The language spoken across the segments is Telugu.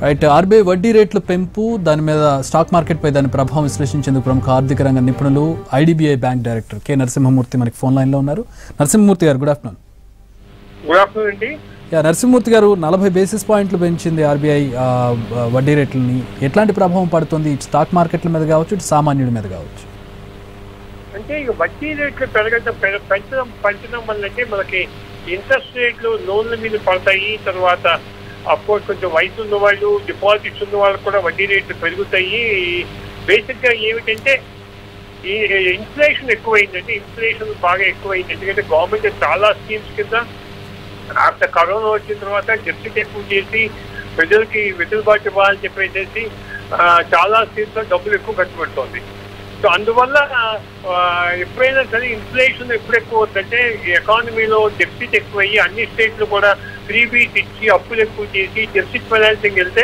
రైట్ ఆర్బీఐ వడ్డీ రేట్ల పెంపు దాని మీద స్టాక్ మార్కెట్ పై దాని ప్రభావం విశ్లేషించేందుకు ప్రముఖ ఆర్థిక రంగ నిపుణులు IDBI bank director K Narasimhamurthy మనకి ఫోన్ లైన్లో ఉన్నారు నరసింహమూర్తి గారు గుడ్ ఆఫ్టర్నూన్ గుడ్ ఆఫ్టర్నూన్ అండి యా నరసింహమూర్తి గారు నలభై బేసిస్ పాయింట్లు పెంచింది ఆర్బీఐ ఆ, వడ్డీ రేట్లని ఎట్లాంటి ప్రభావం పడుతుంది ఇటు స్టాక్ మార్కెట్ల మీద కావచ్చు ఇటు సామాన్యుడి మీద కావచ్చు అంటే ఇక వడ్డీ రేట్లు పెరగడం పెర- పెంచడం పెంచడం వల్ల అంటే మనకి ఇంట్రెస్ట్ రేట్లు లోన్ల మీద పడతాయి తర్వాత అఫ్కోర్స్ కొంచెం వయసు ఉన్న వాళ్ళు డిపాజిట్స్ ఉన్న వాళ్ళకి కూడా వడ్డీ రేట్లు పెరుగుతాయి బేసిక్ గా ఏమిటంటే ఈ ఇన్ఫ్లేషన్ ఎక్కువైందంటే ఇన్ఫ్లేషన్ బాగా ఎక్కువైంది ఎందుకంటే గవర్నమెంట్ చాలా స్కీమ్స్ కింద ఆఫ్టర్ కరోనా వచ్చిన తర్వాత డెఫిసిట్ ఎక్కువ చేసి ప్రజలకి వెసులుబాటు ఇవ్వాలని చెప్పేసి ఆ, చాలా స్కీమ్స్ లో డబ్బులు ఎక్కువ ఖర్చు పెడుతోంది సో అందువల్ల ఆ, ఎప్పుడైనా సరే ఇన్ఫ్లేషన్ ఎప్పుడు ఎక్కువ అవుతుందంటే ఎకానమీలో డెఫిసిట్ ఎక్కువయ్యి అన్ని స్టేట్లు కూడా ఫ్రీ బీట్ ఇచ్చి అప్పులు ఎక్కువ చేసి డెఫిసిట్ ఫైనాన్సింగ్ వెళ్తే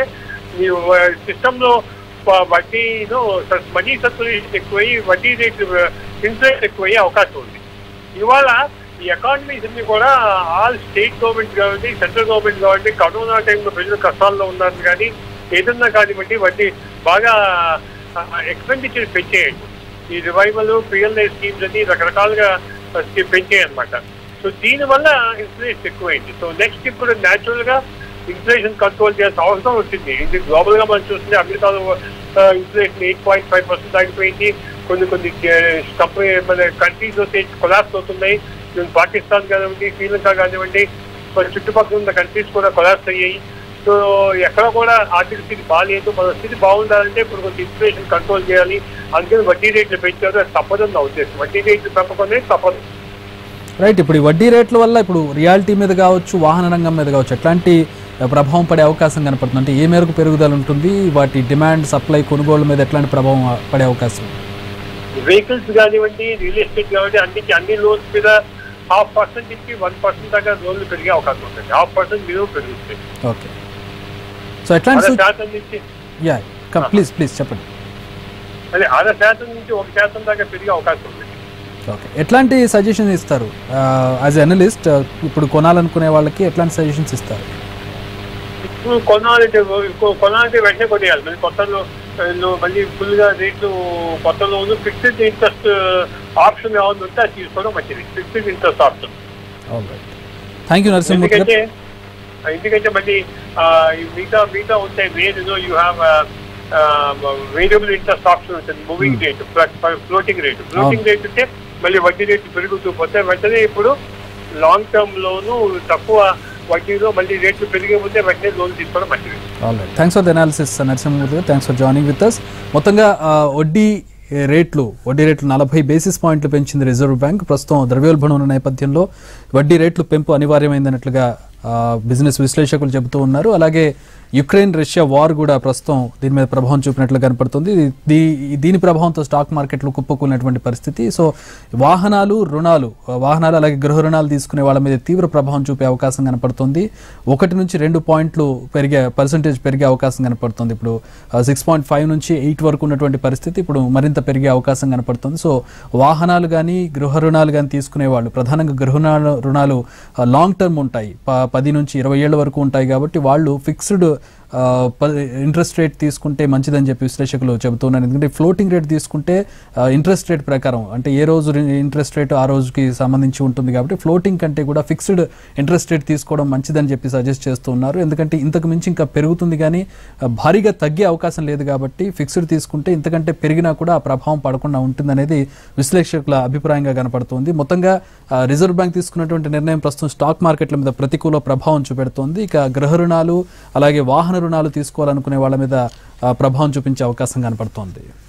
సిస్టమ్ లో ప- వడ్డీను మనీ సర్కులేషన్ ఎక్కువయ్యి వడ్డీ రేట్లు ఇంట్రెస్ట్ ఎక్కువయ్యే అవకాశం ఉంది ఇవాళ ఈ ఎకానమీస్ అన్ని కూడా ఆల్ స్టేట్ గవర్నమెంట్ కావండి సెంట్రల్ గవర్నమెంట్ కావండి కరోనా టైంలో ప్రజలు కష్టాల్లో ఉన్నారు కానీ ఏదన్నా కానివ్వండి వడ్డీ బాగా ఎక్స్పెండిచర్ పెంచేయండి ఈ రివైవల్ పిఎల్ఐ స్కీమ్స్ అని రకరకాలుగా స్కీమ్ పెంచాయి అనమాట సో దీనివల్ల ఇన్ఫ్లేషన్ ఎక్కువైంది సో నెక్స్ట్ ఇప్పుడు న్యాచురల్ గా ఇన్ఫ్లేషన్ కంట్రోల్ చేయాల్సిన అవసరం వచ్చింది ఇది గ్లోబల్ గా మనం చూస్తే అమెరికాలో inflation eight point five percent ఆగిపోయింది కొన్ని కొన్ని కంపెనీ మన కంట్రీస్ వచ్చి కొలాప్స్ అవుతున్నాయి ఈవెన్ పాకిస్తాన్ కానివ్వండి శ్రీలంక కానివ్వండి మన చుట్టుపక్కల ఉన్న కంట్రీస్ కూడా కొలాప్స్ అయ్యాయి సో ఎక్కడ కూడా ఆర్థిక స్థితి బాగాలేదు మన స్థితి బాగుండాలంటే ఇప్పుడు కొంచెం ఇన్ఫ్లేషన్ కంట్రోల్ చేయాలి అందుకని వడ్డీ రేట్లు పెంచారు అది తప్పదని నా ఉద్దేశం వడ్డీ రేట్లు పెంపకమే తప్పదు రైట్ ఇప్పుడు ఈ వడ్డీ రేట్ల వల్ల ఇప్పుడు రియాలిటీ మీద కావచ్చు వాహన రంగం మీద కావచ్చు ఎట్లాంటి ప్రభావం పడే అవకాశం కనపడుతుంది అంటే ఏ మేరకు పెరుగుదల ఉంటుంది వాటి డిమాండ్ సప్లై కొనుగోలు మీద ఎట్లాంటి ప్రభావం పడే అవకాశం ఉంది? వెహికల్స్ కానివ్వండి రియల్ ఎస్టేట్ కానివ్వండి అన్నిటి అన్ని లోన్స్ మీద హాఫ్ పర్సెంట్ నుంచి వన్ పర్సెంట్ దాకా లోన్లు పెరిగే అవకాశం ఉంటుంది హాఫ్ పర్సెంట్ మినిమం పెరుగుతుంది ఓకే సో ఎట్లాంటి అర సూచ- శాతం నుంచి యా ప్లీజ్ ప్లీజ్ చెప్పండి అదే అర శాతం నుంచి ఒక శాతం దాకా పెరిగే అవకాశం ఉంది ఓకే ఎట్లాంటి సజెషన్ ఇస్తారు యాజ్ అనలిస్ట్ ఇప్పుడు కొనాలనుకునే వాళ్ళకి ఎట్లాంటి సజెషన్స్ ఇస్తారు ఇప్పుడు కొనాలంటే కొ- కొనాలంటే వెంటనే కొట్టేయాలి మళ్ళీ కొత్తలో లో మళ్ళీ ఫుల్ గా రేట్లు కొత్తలోను ఫిక్స్డ్ ఇంట్రెస్ట్ ఆప్షన్ ఏమైనా ఉంటే అది తీసుకోవడం మంచిది fixed interest option thank you Narasimhamurthy garu ఎందుకంటే ఎందుకంటే మళ్ళీ ఆ, ఈ మిగతా మిగతా ఉంటాయి వేరు you have variable interest option ఉంటుంది moving rate floating rate floating rate ఉంటే మళ్ళీ వడ్డీ రేటు పెరుగుతూ పోతే వెంటనే ఇప్పుడు లాంగ్ టర్మ్ లోను తక్కువ వడ్డీలో మళ్ళీ రేట్లు పెరిగిపోతే వెంటనే లోన్ తీసుకోవడం మంచిది alright thanks for the analysis Narasimhamurthy garu thanks for joining with us మొత్తంగా ఆ, వడ్డీ ఏ, రేట్లు వడ్డీ రేట్లు నలభై బేసిస్ పాయింట్లు పెంచింది రిజర్వ్ బ్యాంక్ ప్రస్తుతం ద్రవ్యోల్బణం ఉన్న నేపథ్యంలో వడ్డీ రేట్లు పెంపు అనివార్యమైందన్నట్లుగా ఆ, బిజినెస్ విశ్లేషకులు చెబుతూ ఉన్నారు అలాగే యుక్రెయిన్ రష్యా వార్ కూడా ప్రస్తుతం దీని మీద ప్రభావం చూపినట్లు కనపడుతుంది దీ దీని ప్రభావంతో స్టాక్ మార్కెట్లు కుప్పకూలినటువంటి పరిస్థితి సో వాహనాలు రుణాలు ఆ, వాహనాలు అలాగే గృహ రుణాలు తీసుకునే వాళ్ళ మీద తీవ్ర ప్రభావం చూపే అవకాశం కనపడుతుంది ఒకటి నుంచి రెండు పాయింట్లు పెరిగే పర్సంటేజ్ పెరిగే అవకాశం కనపడుతుంది ఇప్పుడు సిక్స్ పాయింట్ ఫైవ్ నుంచి ఎయిట్ వరకు ఉన్నటువంటి పరిస్థితి ఇప్పుడు మరింత పెరిగే అవకాశం కనపడుతుంది సో వాహనాలు కానీ గృహ రుణాలు కానీ తీసుకునే వాళ్ళు ప్రధానంగా గృహ రుణాలు రుణాలు లాంగ్ టర్మ్ ఉంటాయి ప- పది నుంచి ఇరవై ఏళ్ళ వరకు ఉంటాయి కాబట్టి వాళ్ళు ఫిక్స్డ్ ఇంట్రెస్ట్ రేట్ తీసుకుంటే మంచిదని చెప్పి విశ్లేషకులు చెబుతున్నారు ఎందుకంటే ఫ్లోటింగ్ రేట్ తీసుకుంటే ఇంట్రెస్ట్ రేట్ ప్రకారం అంటే ఏ రోజు ఇంట్రెస్ట్ రేట్ ఆ రోజుకి సంబంధించి ఉంటుంది కాబట్టి ఫ్లోటింగ్ కంటే కూడా ఫిక్స్డ్ ఇంట్రెస్ట్ రేట్ తీసుకోవడం మంచిదని చెప్పి సజెస్ట్ చేస్తూ ఉన్నారు ఎందుకంటే ఇంతకు మించి ఇంకా పెరుగుతుంది కానీ ఆ, భారీగా తగ్గే అవకాశం లేదు కాబట్టి ఫిక్స్డ్ తీసుకుంటే ఇంతకంటే పెరిగినా కూడా ఆ ప్రభావం పడకుండా ఉంటుందనేది విశ్లేషకుల అభిప్రాయంగా కనపడుతుంది మొత్తంగా ఆ, రిజర్వ్ బ్యాంక్ తీసుకున్నటువంటి నిర్ణయం ప్రస్తుతం స్టాక్ మార్కెట్ల మీద ప్రతికూల ప్రభావం చూపెడుతోంది ఇక గృహ రుణాలు అలాగే వాహన రుణాలు తీసుకోవాలనుకునే వాళ్ళ మీద ఆ, ప్రభావం చూపించే అవకాశం కనపడుతోంది